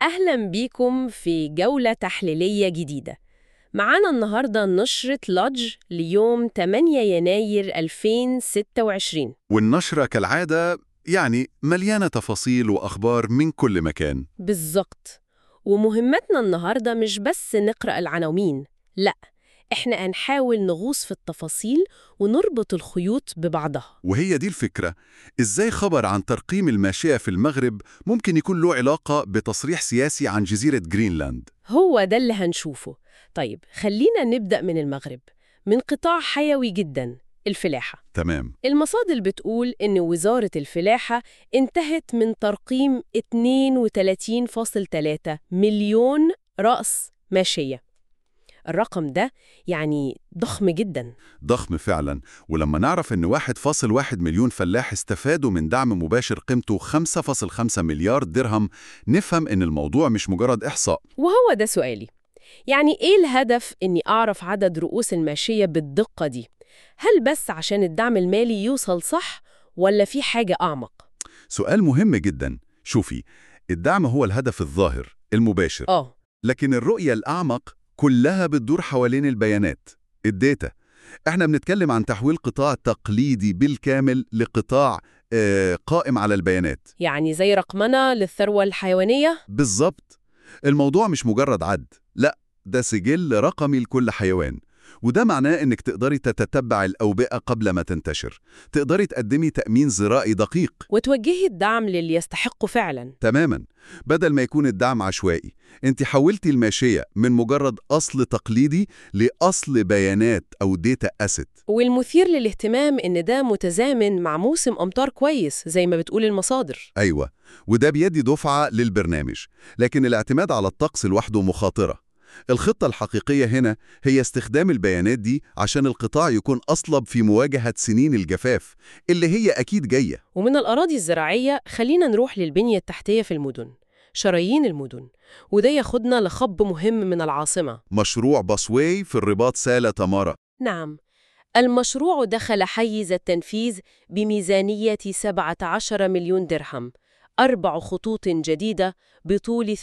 أهلا بيكم في جولة تحليلية جديدة معانا النهاردة نشرة لودج ليوم 8 يناير 2026 والنشرة كالعادة يعني مليانة تفاصيل وأخبار من كل مكان بالظبط ومهمتنا النهاردة مش بس نقرأ العناوين لأ إحنا هنحاول نغوص في التفاصيل ونربط الخيوط ببعضها وهي دي الفكرة إزاي خبر عن ترقيم الماشية في المغرب ممكن يكون له علاقة بتصريح سياسي عن جزيرة جرينلاند هو ده اللي هنشوفه طيب خلينا نبدأ من المغرب من قطاع حيوي جدا الفلاحة تمام المصادر بتقول إن وزارة الفلاحة انتهت من ترقيم 32.3 مليون رأس ماشية الرقم ده يعني ضخم جدا ضخم فعلا ولما نعرف إن 1.1 مليون فلاح استفادوا من دعم مباشر قيمته 5.5 مليار درهم نفهم إن الموضوع مش مجرد إحصاء وهو ده سؤالي يعني إيه الهدف إني أعرف عدد رؤوس الماشية بالدقة دي؟ هل بس عشان الدعم المالي يوصل صح ولا في حاجة أعمق؟ سؤال مهم جدا شوفي الدعم هو الهدف الظاهر المباشر آه لكن الرؤية الأعمق كلها بتدور حوالين البيانات الداتا احنا بنتكلم عن تحويل قطاع تقليدي بالكامل لقطاع آه قائم على البيانات يعني زي رقمنة للثروة الحيوانية؟ بالظبط الموضوع مش مجرد عد لا ده سجل رقمي لكل حيوان وده معناه انك تقدري تتتبع الأوبئة قبل ما تنتشر تقدري تقدمي تأمين زراعي دقيق وتوجهي الدعم للي يستحقه فعلا تماما بدل ما يكون الدعم عشوائي انت حولتي الماشية من مجرد أصل تقليدي لأصل بيانات أو ديتا أسيت والمثير للاهتمام إن ده متزامن مع موسم أمطار كويس زي ما بتقول المصادر أيوة وده بيدي دفعة للبرنامج لكن الاعتماد على الطقس لوحده مخاطرة الخطة الحقيقية هنا هي استخدام البيانات دي عشان القطاع يكون أصلب في مواجهة سنين الجفاف اللي هي أكيد جاية ومن الأراضي الزراعية خلينا نروح للبنية التحتية في المدن شرايين المدن وده ياخدنا لخب مهم من العاصمة مشروع باسواي في الرباط سالة تمارا نعم المشروع دخل حيز التنفيذ بميزانية 17 مليون درهم أربع خطوط جديدة بطول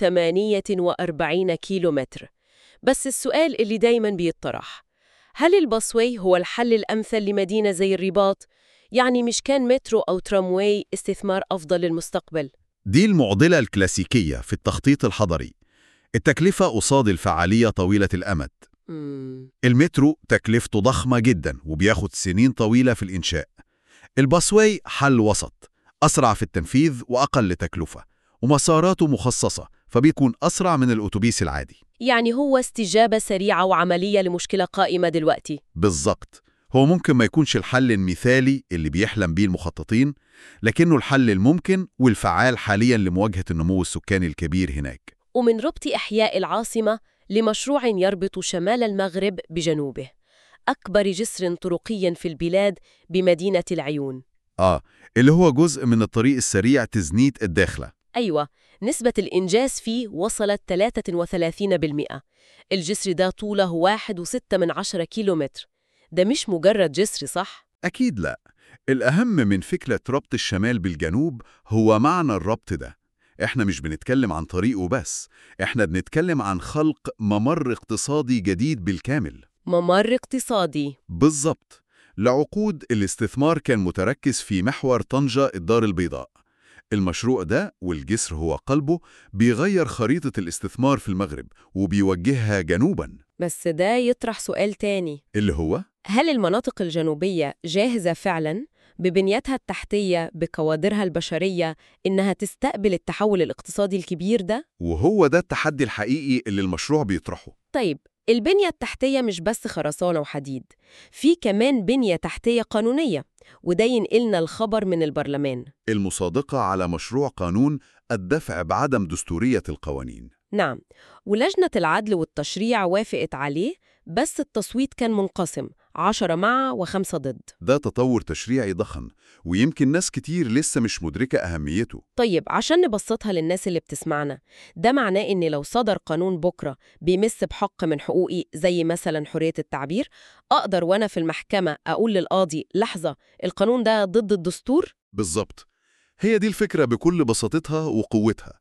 48 كيلومتر بس السؤال اللي دايما بيطرح هل الباسواي هو الحل الأمثل لمدينة زي الرباط؟ يعني مش كان مترو أو ترامواي استثمار أفضل للمستقبل؟ دي المعضلة الكلاسيكية في التخطيط الحضري التكلفة قصاد الفعالية طويلة الأمد مم. المترو تكلفته ضخمة جدا وبياخد سنين طويلة في الإنشاء الباسواي حل وسط أسرع في التنفيذ وأقل تكلفة ومساراته مخصصة فبيكون أسرع من الأتوبيس العادي يعني هو استجابة سريعة وعملية لمشكلة قائمة دلوقتي بالظبط هو ممكن ما يكونش الحل المثالي اللي بيحلم بيه المخططين لكنه الحل الممكن والفعال حاليا لمواجهة النمو السكاني الكبير هناك ومن ربط إحياء العاصمة لمشروع يربط شمال المغرب بجنوبه أكبر جسر طرقي في البلاد بمدينة العيون آه اللي هو جزء من الطريق السريع تزنيت الداخلة أيوة نسبة الإنجاز فيه وصلت 33% الجسر ده طوله 1.6 من عشرة كيلومتر ده مش مجرد جسر صح؟ أكيد لا الأهم من فكرة ربط الشمال بالجنوب هو معنى الربط ده إحنا مش بنتكلم عن طريقه بس إحنا بنتكلم عن خلق ممر اقتصادي جديد بالكامل ممر اقتصادي بالظبط لعقود الاستثمار كان متركز في محور طنجة الدار البيضاء المشروع ده والجسر هو قلبه بيغير خريطة الاستثمار في المغرب وبيوجهها جنوباً بس ده يطرح سؤال تاني اللي هو هل المناطق الجنوبية جاهزة فعلاً ببنيتها التحتية بكوادرها البشرية إنها تستقبل التحول الاقتصادي الكبير ده؟ وهو ده التحدي الحقيقي اللي المشروع بيطرحه طيب البنية التحتية مش بس خرسانة وحديد في كمان بنية تحتية قانونية وده ينقلنا الخبر من البرلمان المصادقة على مشروع قانون الدفع بعدم دستورية القوانين نعم ولجنة العدل والتشريع وافقت عليه بس التصويت كان منقسم عشرة مع وخمسة ضد ده تطور تشريعي ضخم ويمكن ناس كتير لسه مش مدركة أهميته طيب عشان نبسطها للناس اللي بتسمعنا ده معناه إن لو صدر قانون بكرة بيمس بحق من حقوقي زي مثلا حرية التعبير أقدر وأنا في المحكمة أقول للقاضي لحظة القانون ده ضد الدستور؟ بالظبط هي دي الفكرة بكل بساطتها وقوتها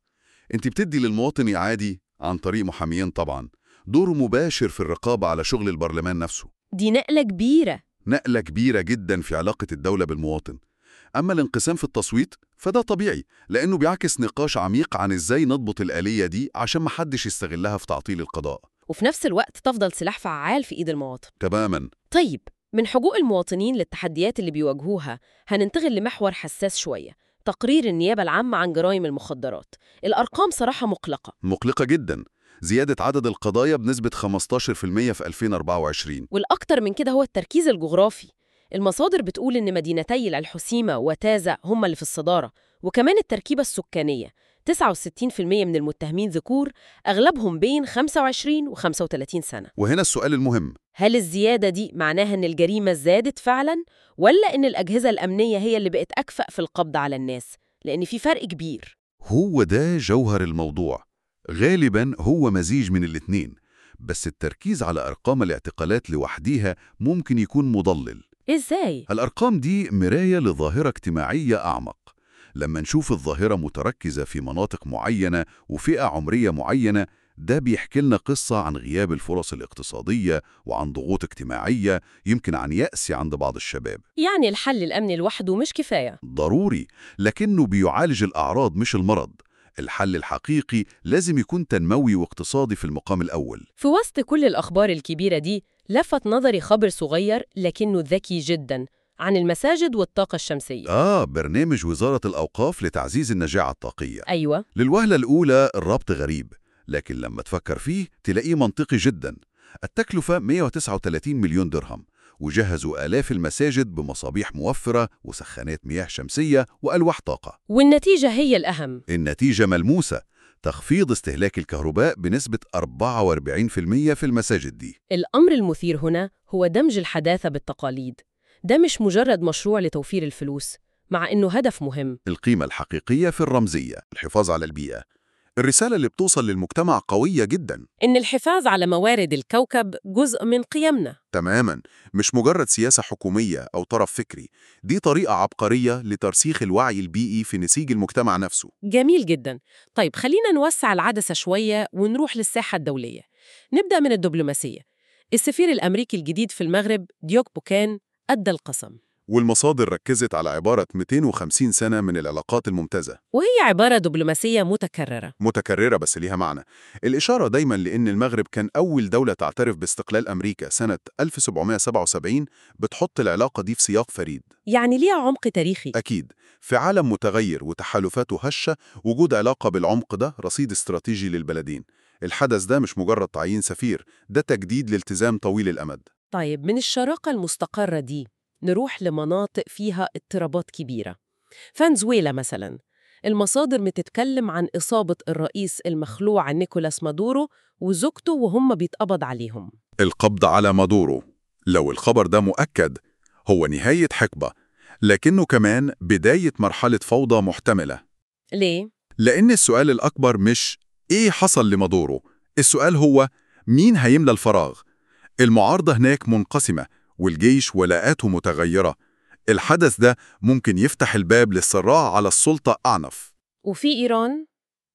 انت بتدي للمواطن عادي عن طريق محاميين طبعا دوره مباشر في الرقابة على شغل البرلمان نفسه دي نقلة كبيرة نقلة كبيرة جدا في علاقة الدولة بالمواطن أما الانقسام في التصويت فده طبيعي لأنه بيعكس نقاش عميق عن إزاي نضبط الآلية دي عشان محدش يستغلها في تعطيل القضاء وفي نفس الوقت تفضل سلاح فعال في إيد المواطن تماما طيب من حقوق المواطنين للتحديات اللي بيواجهوها هننتقل لمحور حساس شوية تقرير النيابة العامة عن جرائم المخدرات الأرقام صراحة مقلقة مقلقة جدا زيادة عدد القضايا بنسبة 15% في 2024 والأكتر من كده هو التركيز الجغرافي المصادر بتقول إن مدينتي الحسيمة وتازة هم اللي في الصدارة وكمان التركيبة السكانية 69% من المتهمين ذكور أغلبهم بين 25 و 35 سنة وهنا السؤال المهم هل الزيادة دي معناها إن الجريمة زادت فعلاً ولا إن الأجهزة الأمنية هي اللي بقت أكفأ في القبض على الناس؟ لأن في فرق كبير هو ده جوهر الموضوع غالبا هو مزيج من الاتنين بس التركيز على أرقام الاعتقالات لوحديها ممكن يكون مضلل إزاي؟ الأرقام دي مراية لظاهرة اجتماعية أعمق لما نشوف الظاهرة متركزة في مناطق معينة وفئة عمرية معينة ده بيحكي لنا قصة عن غياب الفرص الاقتصادية وعن ضغوط اجتماعية يمكن عن يأس عند بعض الشباب يعني الحل الأمني لوحده مش كفاية ضروري لكنه بيعالج الأعراض مش المرض الحل الحقيقي لازم يكون تنموي واقتصادي في المقام الأول في وسط كل الأخبار الكبيرة دي لفت نظري خبر صغير لكنه ذكي جدا عن المساجد والطاقة الشمسية آه برنامج وزارة الأوقاف لتعزيز النجاعة الطاقية أيوة للوهلة الأولى الربط غريب لكن لما تفكر فيه تلاقيه منطقي جدا التكلفة 139 مليون درهم وجهزوا آلاف المساجد بمصابيح موفرة وسخانات مياه شمسية وألواح طاقة والنتيجة هي الأهم النتيجة ملموسة تخفيض استهلاك الكهرباء بنسبة 44% في المساجد دي الأمر المثير هنا هو دمج الحداثة بالتقاليد ده مش مجرد مشروع لتوفير الفلوس مع إنه هدف مهم القيمة الحقيقية في الرمزية الحفاظ على البيئة الرسالة اللي بتوصل للمجتمع قوية جدا إن الحفاظ على موارد الكوكب جزء من قيمنا تماما مش مجرد سياسة حكومية أو طرف فكري دي طريقة عبقرية لترسيخ الوعي البيئي في نسيج المجتمع نفسه جميل جدا طيب خلينا نوسع العدسة شوية ونروح للساحة الدولية نبدأ من الدبلوماسية السفير الأمريكي الجديد في المغرب ديوك بوكان أدى القسم والمصادر ركزت على عبارة 250 سنة من العلاقات الممتازة وهي عبارة دبلوماسية متكررة متكررة بس ليها معنى الإشارة دايما لأن المغرب كان أول دولة تعترف باستقلال أمريكا سنة 1777 بتحط العلاقة دي في سياق فريد يعني ليها عمق تاريخي أكيد في عالم متغير وتحالفاته هشة وجود علاقة بالعمق ده رصيد استراتيجي للبلدين الحدث ده مش مجرد تعيين سفير ده تجديد لالتزام طويل الأمد طيب من الشراكة المستقرة دي نروح لمناطق فيها اضطرابات كبيرة فنزويلا مثلا المصادر بتتكلم عن إصابة الرئيس المخلوع نيكولاس مادورو وزوجته وهم بيتقبض عليهم القبض على مادورو لو الخبر ده مؤكد هو نهاية حقبة لكنه كمان بداية مرحلة فوضى محتملة ليه؟ لأن السؤال الأكبر مش إيه حصل لمادورو السؤال هو مين هيملى الفراغ المعارضة هناك منقسمة والجيش ولاءاته متغيرة الحدث ده ممكن يفتح الباب للصراع على السلطة أعنف وفي إيران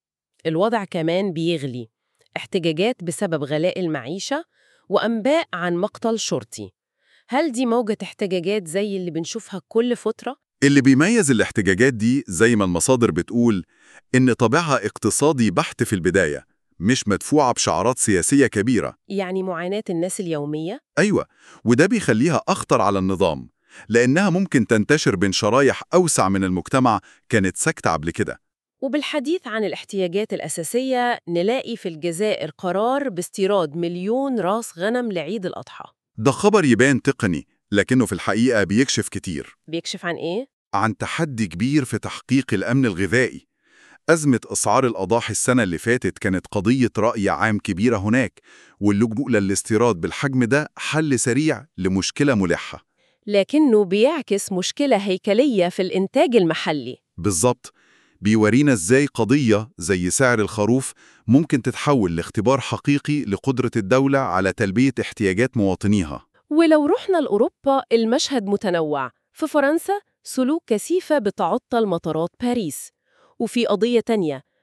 الوضع كمان بيغلي احتجاجات بسبب غلاء المعيشة وأنباء عن مقتل شرطي هل دي موجة احتجاجات زي اللي بنشوفها كل فترة؟ اللي بيميز الاحتجاجات دي زي ما المصادر بتقول إن طابعها اقتصادي بحت في البداية مش مدفوعة بشعارات سياسية كبيرة يعني معاناة الناس اليومية؟ أيوة وده بيخليها أخطر على النظام لأنها ممكن تنتشر بين شرايح أوسع من المجتمع كانت ساكتة قبل كده وبالحديث عن الاحتياجات الأساسية نلاقي في الجزائر قرار باستيراد مليون راس غنم لعيد الأضحى ده خبر يبان تقني لكنه في الحقيقة بيكشف كتير بيكشف عن إيه؟ عن تحدي كبير في تحقيق الأمن الغذائي أزمة أسعار الأضاحي السنة اللي فاتت كانت قضية رأي عام كبيرة هناك واللجوء للاستيراد بالحجم ده حل سريع لمشكلة ملحة لكنه بيعكس مشكلة هيكلية في الإنتاج المحلي بالظبط بيورينا ازاي قضية زي سعر الخروف ممكن تتحول لاختبار حقيقي لقدرة الدولة على تلبية احتياجات مواطنيها ولو رحنا لأوروبا المشهد متنوع في فرنسا سلوك كثيفة بتعطل مطارات باريس وفي قضية تانية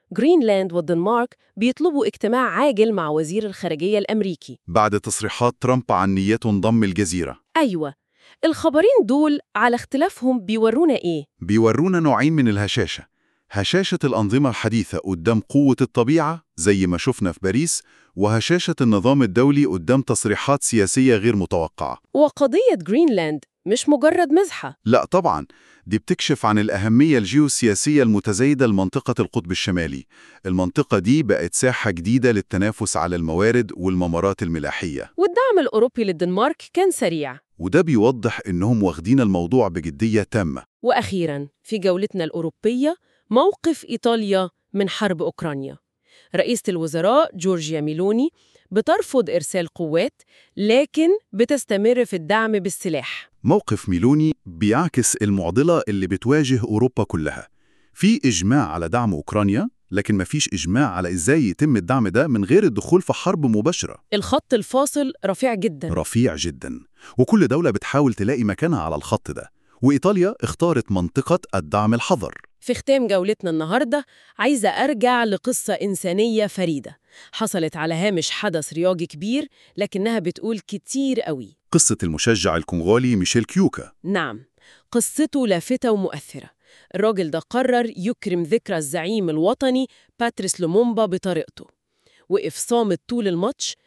غرينلاند والدنمارك بيطلبوا اجتماع عاجل مع وزير الخارجية الأمريكي بعد تصريحات ترامب عن نيته ضم الجزيرة أيوة الخبرين دول على اختلافهم بيورونا إيه؟ بيورونا نوعين من الهشاشة هشاشة الأنظمة الحديثة قدام قوة الطبيعة زي ما شفنا في باريس وهشاشة النظام الدولي قدام تصريحات سياسية غير متوقعة وقضية غرينلاند مش مجرد مزحة لا طبعا دي بتكشف عن الأهمية الجيوسياسية المتزايدة لمنطقة القطب الشمالي المنطقة دي بقت ساحة جديدة للتنافس على الموارد والممرات الملاحية والدعم الأوروبي للدنمارك كان سريع وده بيوضح إنهم واخدين الموضوع بجدية تامة وأخيراً في جولتنا الأوروبية موقف إيطاليا من حرب أوكرانيا رئيسة الوزراء جورجيا ميلوني بترفض إرسال قوات لكن بتستمر في الدعم بالسلاح موقف ميلوني بيعكس المعضلة اللي بتواجه أوروبا كلها في إجماع على دعم أوكرانيا لكن مفيش إجماع على إزاي يتم الدعم ده من غير الدخول في حرب مباشرة الخط الفاصل رفيع جدا رفيع جدا وكل دولة بتحاول تلاقي مكانها على الخط ده وإيطاليا اختارت منطقة الدعم الحظر في ختام جولتنا النهاردة عايزة أرجع لقصة إنسانية فريدة حصلت على هامش حدث رياضي كبير لكنها بتقول كتير قوي قصة المشجع الكونغولي ميشيل كيوكا نعم قصته لافتة ومؤثرة الراجل ده قرر يكرم ذكرى الزعيم الوطني باتريس لومومبا بطريقته وقف صامت طول الماتش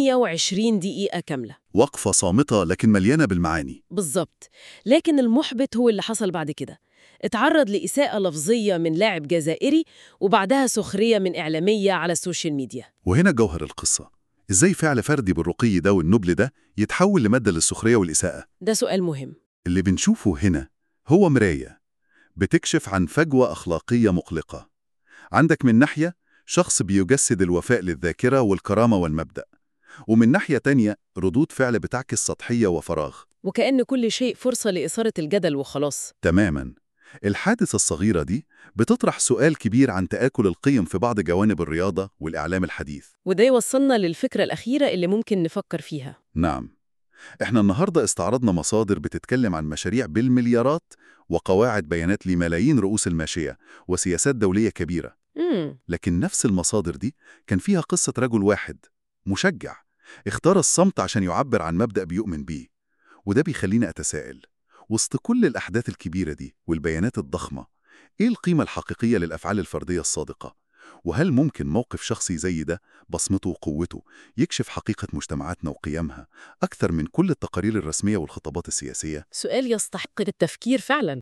120 دقيقة كاملة وقفة صامتة لكن مليانة بالمعاني بالظبط لكن المحبط هو اللي حصل بعد كده اتعرض لإساءة لفظية من لاعب جزائري وبعدها سخرية من إعلامية على السوشيال ميديا وهنا جوهر القصة إزاي فعل فردي بالرقي ده والنبل ده يتحول لمادة للسخرية والإساءة ده سؤال مهم اللي بنشوفه هنا هو مراية بتكشف عن فجوة أخلاقية مقلقة عندك من ناحية شخص بيجسد الوفاء للذاكرة والكرامة والمبدأ ومن ناحية تانية ردود فعل بتعكس سطحية وفراغ وكأن كل شيء فرصة لإثارة الجدل وخلاص تماما الحادثة الصغيرة دي بتطرح سؤال كبير عن تآكل القيم في بعض جوانب الرياضة والإعلام الحديث وده يوصلنا للفكرة الأخيرة اللي ممكن نفكر فيها نعم احنا النهاردة استعرضنا مصادر بتتكلم عن مشاريع بالمليارات وقواعد بيانات لملايين رؤوس الماشية وسياسات دولية كبيرة امم لكن نفس المصادر دي كان فيها قصة رجل واحد مشجع اختار الصمت عشان يعبر عن مبدأ بيؤمن بيه وده بيخليني أتساءل وسط كل الأحداث الكبيرة دي والبيانات الضخمة إيه القيمة الحقيقية للأفعال الفردية الصادقة؟ وهل ممكن موقف شخصي زي ده بصمته وقوته يكشف حقيقة مجتمعاتنا وقيمها أكثر من كل التقارير الرسمية والخطابات السياسية؟ سؤال يستحق التفكير فعلا